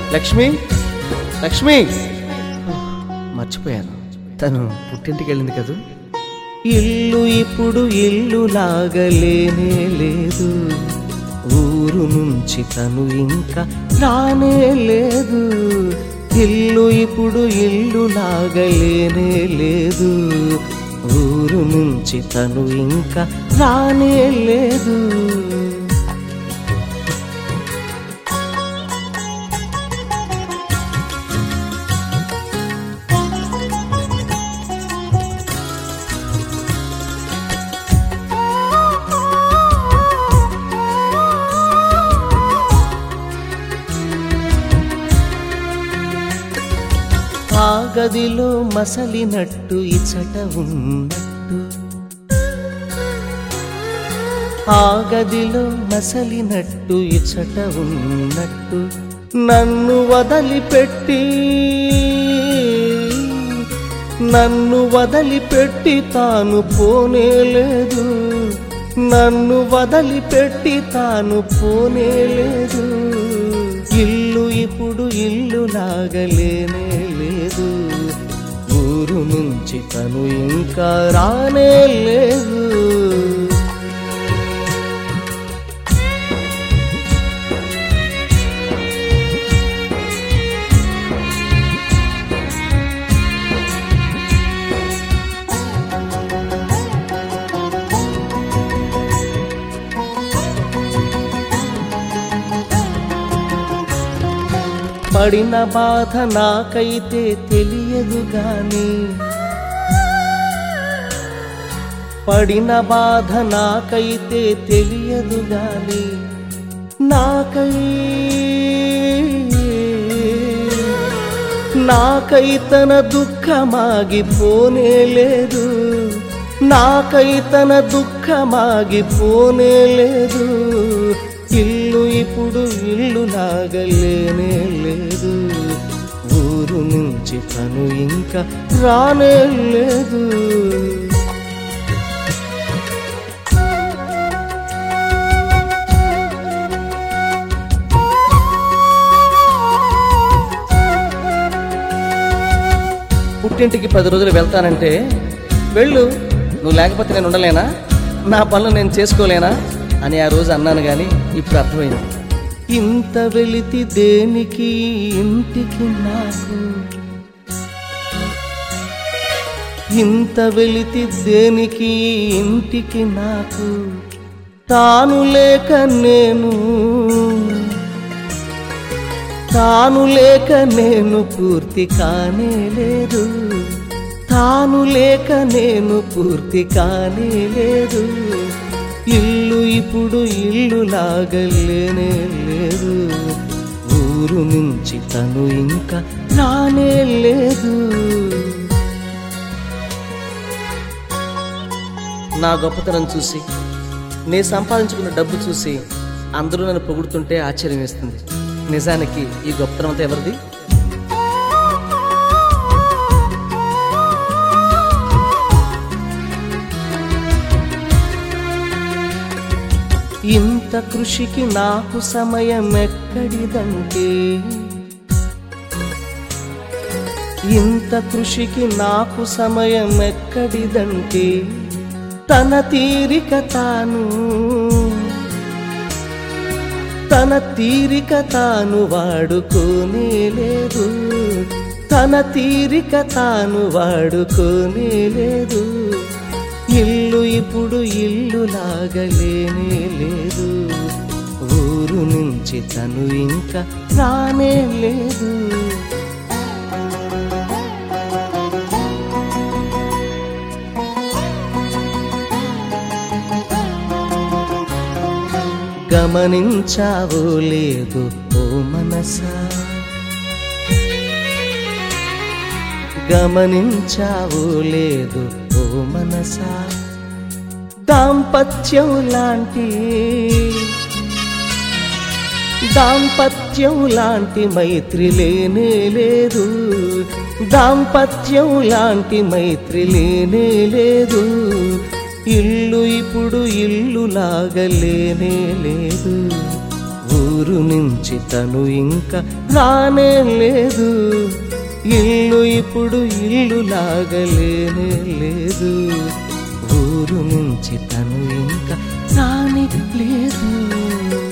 లక్ష్మి లక్ష్మి మర్చిపోయాను తను పుట్టింటికి వెళ్ళింది కదూ ఇల్లు ఇప్పుడు ఇల్లు లాగలేనే లేదు ఊరు నుంచి తను ఇంకా రానే లేదు ఇల్లు ఇప్పుడు ఇల్లు లాగలేనే లేదు ఊరు నుంచి తను ఇంకా రానే లేదు ఆ గదిలో మసలినట్టు ఇచట ఉన్నట్టు ఆ గదిలో మసలినట్టు ఇచట ఉన్నట్టు నన్ను వదిలిపెట్టి నన్ను వదిలిపెట్టి తాను పోనే లేదు నన్ను వదిలిపెట్టి తాను పోనే లేదు ఇల్లు ఇప్పుడు ఇల్లు లాగలేనే లేదు ఊరు నుంచి తను ఇంకా రానే లేదు పడిన బాధ నాకైతే తెలియదు గాని పడిన బాధ నాకైతే తెలియదు గాని నాకై నాకై తన దుఃఖమాగిపోనే లేదు నాకై తన దుఃఖమాగిపోనే లేదు ఇల్లు ఇప్పుడు ఇల్లు లాగలేనే లేదు ఊరు నుంచి తను ఇంకా రానే లేదు పుట్టింటికి పది రోజులు వెళ్తానంటే వెళ్ళు నువ్వు లేకపోతే నేను ఉండలేనా నా పనులు నేను చేసుకోలేనా అని ఆ రోజు అన్నాను కానీ ఇప్పుడు అర్థమైంది ఇంత వెలితి దేనికి ఇంటికి నాకు ఇంత వెలితి దేనికి ఇంటికి నాకు తాను లేక నేను తాను లేక నేను పూర్తి కానే లేదు తాను లేక నేను పూర్తి కానే లేదు ఇల్లు ఇప్పుడు ఇల్లు లాగలేనే లేదు ఊరు నుంచి తను ఇంకా రానే లేదు నా గొప్పతనం చూసి నేను సంపాదించుకున్న డబ్బు చూసి అందరూ నన్ను పొగుడుతుంటే ఆశ్చర్యం వేస్తుంది నిజానికి ఈ గొప్పతనం అంతా ఎవరిది ఇంత కృషికి నాకు సమయం ఎక్కడిదంటే ఇంత కృషికి నాకు సమయం ఎక్కడిదంటే తన తీరిక తాను తన తీరిక తాను వాడుకోనే లేదు తన తీరిక తాను వాడుకోనే లేదు ఇల్లు ఇప్పుడు ఇల్లు లాగలేనే లేదు ఊరు నుంచి తను ఇంకా రానే లేదు గమనించావో లేదు ఓ మనసా గమనించావో లేదు ఓ మనసా దాంపత్యం లాంటి దాంపత్యం లాంటి మైత్రి లేనే లేదు దాంపత్యం లాంటి మైత్రి లేనే లేదు ఇల్లు ఇప్పుడు ఇల్లు లాగలేనే లేదు ఊరు ఊరు నుంచి తను ఇంకా రానే లేదు ఇల్లు ఇప్పుడు ఇల్లు లాగలేనే లేదు ఊరు నుంచి తను ఇంకా రాని లేదు